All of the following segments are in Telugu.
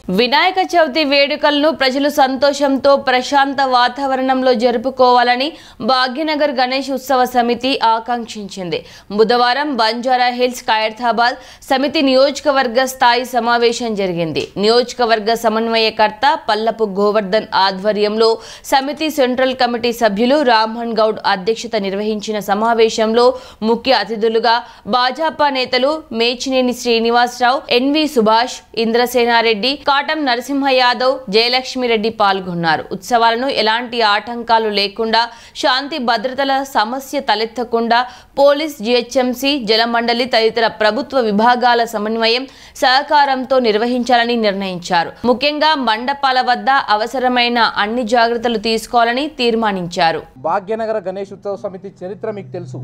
వినాయక చవితి వేడుకలను ప్రజలు సంతోషంతో ప్రశాంత వాతావరణంలో జరుపుకోవాలని భాగ్యనగర్ గణేష్ ఉత్సవ సమితి ఆకాంక్షించింది బుధవారం బంజారా హిల్స్ ఖైరతాబాద్ సమితి నియోజకవర్గ స్థాయి సమావేశం జరిగింది నియోజకవర్గ సమన్వయకర్త పల్లపు గోవర్ధన్ ఆధ్వర్యంలో సమితి సెంట్రల్ కమిటీ సభ్యులు రామ్మోహన్ గౌడ్ అధ్యక్షత నిర్వహించిన సమావేశంలో ముఖ్య అతిథులుగా భాజపా నేతలు మేచినేని శ్రీనివాసరావు ఎన్వి సుభాష్ ఇంద్రసేనారెడ్డి కాటం నరసింహ యాదవ్ జయలక్ష్మిరెడ్డి పాల్గొన్నారు ఉత్సవాలను ఎలాంటి ఆటంకాలు లేకుండా శాంతి భద్రతల సమస్య తలెత్తకుండా పోలీస్ జిహెచ్ఎంసీ జలమండలి తదితర ప్రభుత్వ విభాగాల సమన్వయం సహకారంతో నిర్వహించాలని నిర్ణయించారు ముఖ్యంగా మండపాల వద్ద అవసరమైన అన్ని జాగ్రత్తలు తీసుకోవాలని తీర్మానించారు భాగ్యనగర గణేష్ ఉత్సవ సమితి చరిత్ర మీకు తెలుసు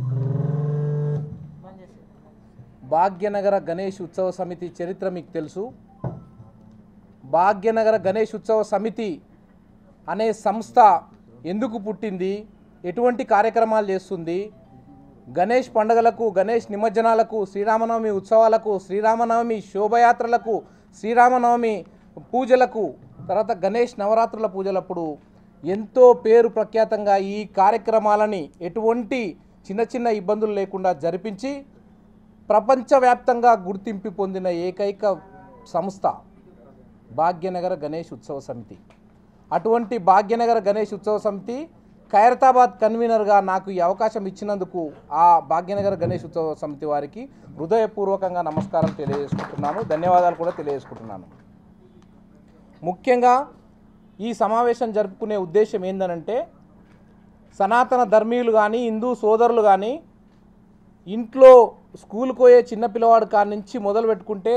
భాగ్యనగర గణేష్ ఉత్సవ సమితి చరిత్ర మీకు తెలుసు భాగ్యనగర గణేష్ ఉత్సవ సమితి అనే సంస్థ ఎందుకు పుట్టింది ఎటువంటి కార్యక్రమాలు చేస్తుంది గణేష్ పండుగలకు గణేష్ నిమజ్జనాలకు శ్రీరామనవమి ఉత్సవాలకు శ్రీరామనవమి శోభయాత్రలకు శ్రీరామనవమి పూజలకు తర్వాత గణేష్ నవరాత్రుల పూజలప్పుడు ఎంతో పేరు ప్రఖ్యాతంగా ఈ కార్యక్రమాలని ఎటువంటి చిన్న చిన్న ఇబ్బందులు లేకుండా జరిపించి ప్రపంచవ్యాప్తంగా గుర్తింపు పొందిన ఏకైక సంస్థ భాగ్యనగర గణేష్ ఉత్సవ సమితి అటువంటి భాగ్యనగర గణేష్ ఉత్సవ సమితి ఖైరతాబాద్ కన్వీనర్గా నాకు ఈ అవకాశం ఇచ్చినందుకు ఆ భాగ్యనగర గణేష్ ఉత్సవ సమితి వారికి హృదయపూర్వకంగా నమస్కారం తెలియజేసుకుంటున్నాను ధన్యవాదాలు కూడా తెలియజేసుకుంటున్నాను ముఖ్యంగా ఈ సమావేశం జరుపుకునే ఉద్దేశం ఏందనంటే సనాతన ధర్మీయులు కానీ హిందూ సోదరులు కానీ ఇంట్లో స్కూల్కి పోయే చిన్న పిల్లవాడు కాడి నుంచి మొదలు పెట్టుకుంటే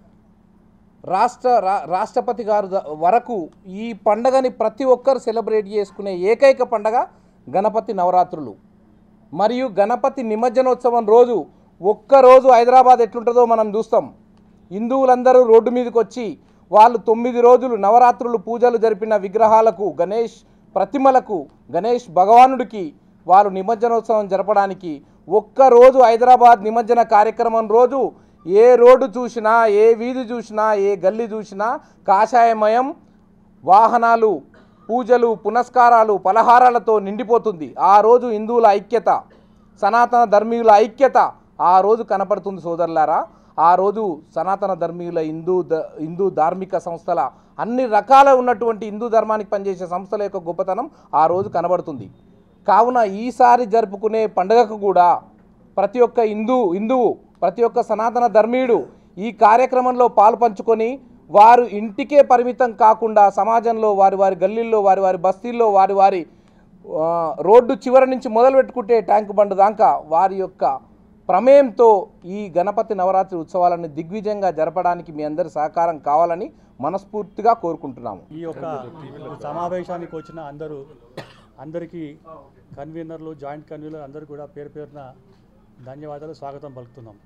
రాష్ట్ర రా రాష్ట్రపతి గారు ద- వరకు ఈ పండగని ప్రతి ఒక్కరు సెలబ్రేట్ చేసుకునే ఏకైక పండగ గణపతి నవరాత్రులు మరియు గణపతి నిమజ్జనోత్సవం రోజు ఒక్కరోజు హైదరాబాద్ ఎట్లుంటుందో మనం చూస్తాం హిందువులందరూ రోడ్డు మీదకి వచ్చి వాళ్ళు తొమ్మిది రోజులు నవరాత్రులు పూజలు జరిపిన విగ్రహాలకు గణేష్ ప్రతిమలకు గణేష్ భగవానుడికి వారు నిమజ్జనోత్సవం జరపడానికి ఒక్కరోజు హైదరాబాద్ నిమజ్జన కార్యక్రమం రోజు ఏ రోడ్డు చూసినా ఏ వీధి చూసినా ఏ గల్లీ చూసినా కాషాయమయం వాహనాలు పూజలు పునస్కారాలు పలహారాలతో నిండిపోతుంది ఆ రోజు హిందువుల ఐక్యత సనాతన ధర్మీయుల ఐక్యత ఆ రోజు కనపడుతుంది సోదరులారా ఆ రోజు సనాతన ధర్మీయుల హిందూ ద హిందూ ధార్మిక సంస్థల అన్ని రకాల ఉన్నటువంటి హిందూ ధర్మానికి పనిచేసే సంస్థల యొక్క గొప్పతనం ఆ రోజు కనబడుతుంది కావున ఈసారి జరుపుకునే పండుగకు కూడా ప్రతి ఒక్క హిందూ హిందువు ప్రతి ఒక్క సనాతన ధర్మీయుడు ఈ కార్యక్రమంలో పాలు పంచుకొని వారు ఇంటికే పరిమితం కాకుండా సమాజంలో వారి వారి గల్లీల్లో వారి వారి బస్తీల్లో వారి వారి ఆ, రోడ్డు చివరి నుంచి మొదలు పెట్టుకుంటే ట్యాంక్ బండ్ దాకా వారి యొక్క ప్రమేయంతో ఈ గణపతి నవరాత్రి ఉత్సవాలను దిగ్విజయంగా జరపడానికి మీ అందరి సహకారం కావాలని మనస్ఫూర్తిగా కోరుకుంటున్నాము ఈ యొక్క సమావేశానికి వచ్చిన అందరూ అందరికీ కన్వీనర్లు జాయింట్ కన్వీనర్ అందరూ కూడా పేరు పేరున ధన్యవాదాలు స్వాగతం పలుకుతున్నాం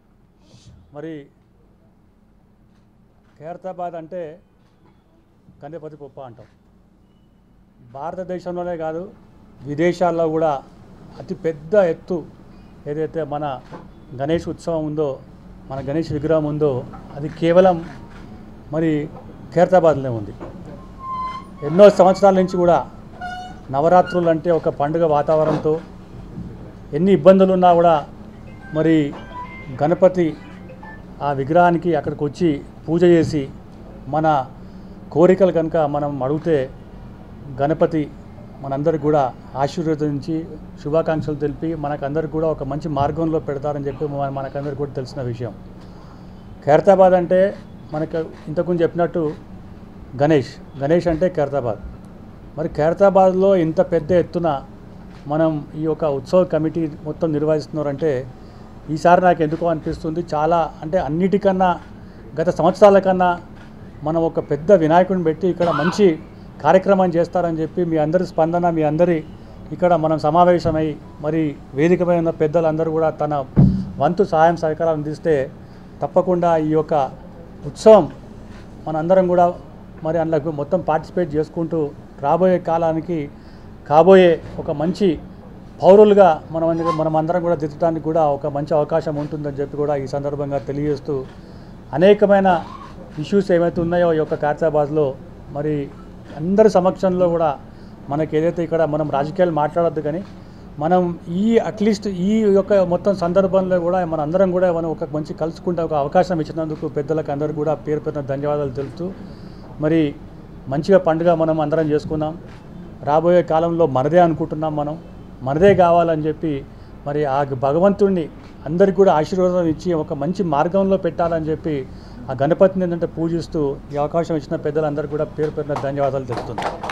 మరి ఖైరతాబాద్ అంటే గణపతి పొప్ప అంటాం భారతదేశంలోనే కాదు విదేశాల్లో కూడా అతి పెద్ద ఎత్తు ఏదైతే మన గణేష్ ఉత్సవం ఉందో మన గణేష్ విగ్రహం ఉందో అది కేవలం మరి ఖైరతాబాద్లోనే ఉంది ఎన్నో సంవత్సరాల నుంచి కూడా నవరాత్రులు అంటే ఒక పండుగ వాతావరణంతో ఎన్ని ఇబ్బందులు ఉన్నా కూడా మరి గణపతి ఆ విగ్రహానికి అక్కడికి వచ్చి పూజ చేసి మన కోరికలు కనుక మనం అడిగితే గణపతి మనందరికి కూడా ఆశీర్వదించి శుభాకాంక్షలు తెలిపి మనకందరికి కూడా ఒక మంచి మార్గంలో పెడతారని చెప్పి మన- మనకందరికి కూడా తెలిసిన విషయం ఖైరతాబాద్ అంటే మనకు ఇంతకుముందు చెప్పినట్టు గణేష్ గణేష్ అంటే ఖైరతాబాద్ మరి ఖైరతాబాద్లో ఇంత పెద్ద ఎత్తున మనం ఈ యొక్క ఉత్సవ కమిటీ మొత్తం నిర్వహిస్తున్నారంటే ఈసారి నాకు ఎందుకో అనిపిస్తుంది చాలా అంటే అన్నిటికన్నా గత సంవత్సరాల కన్నా మనం ఒక పెద్ద వినాయకుడిని పెట్టి ఇక్కడ మంచి కార్యక్రమం చేస్తారని చెప్పి మీ అందరి స్పందన మీ అందరి ఇక్కడ మనం సమావేశమై మరి వేదికపై ఉన్న పెద్దలందరూ కూడా తన వంతు సహాయం సహకారాలు అందిస్తే తప్పకుండా ఈ యొక్క ఉత్సవం మనందరం కూడా మరి అందులో మొత్తం పార్టిసిపేట్ చేసుకుంటూ రాబోయే కాలానికి కాబోయే ఒక మంచి పౌరులుగా మనం అందరం- మనం అందరం కూడా దిద్దడానికి కూడా ఒక మంచి అవకాశం ఉంటుందని చెప్పి కూడా ఈ సందర్భంగా తెలియజేస్తూ అనేకమైన ఇష్యూస్ ఏవైతే ఉన్నాయో ఈ యొక్క ఖైరతాబాద్లో మరి అందరి సమక్షంలో కూడా మనకి ఏదైతే ఇక్కడ మనం రాజకీయాలు మాట్లాడొద్దు కానీ మనం ఈ అట్లీస్ట్ ఈ యొక్క మొత్తం సందర్భంలో కూడా మన అందరం కూడా మనం ఒక మంచి కలుసుకుంటే ఒక అవకాశం ఇచ్చినందుకు పెద్దలకు అందరూ కూడా పేరు పేరున ధన్యవాదాలు తెలుపుతూ మరి మంచిగా పండుగ మనం అందరం చేసుకుందాం రాబోయే కాలంలో మనదే అనుకుంటున్నాం మనం మనదే కావాలని చెప్పి మరి ఆ భగవంతుడిని అందరికీ కూడా ఆశీర్వాదం ఇచ్చి ఒక మంచి మార్గంలో పెట్టాలని చెప్పి ఆ గణపతిని ఏంటంటే పూజిస్తూ ఈ అవకాశం ఇచ్చిన పెద్దలందరికీ కూడా పేరు పేరున ధన్యవాదాలు తెలుపుతున్నాను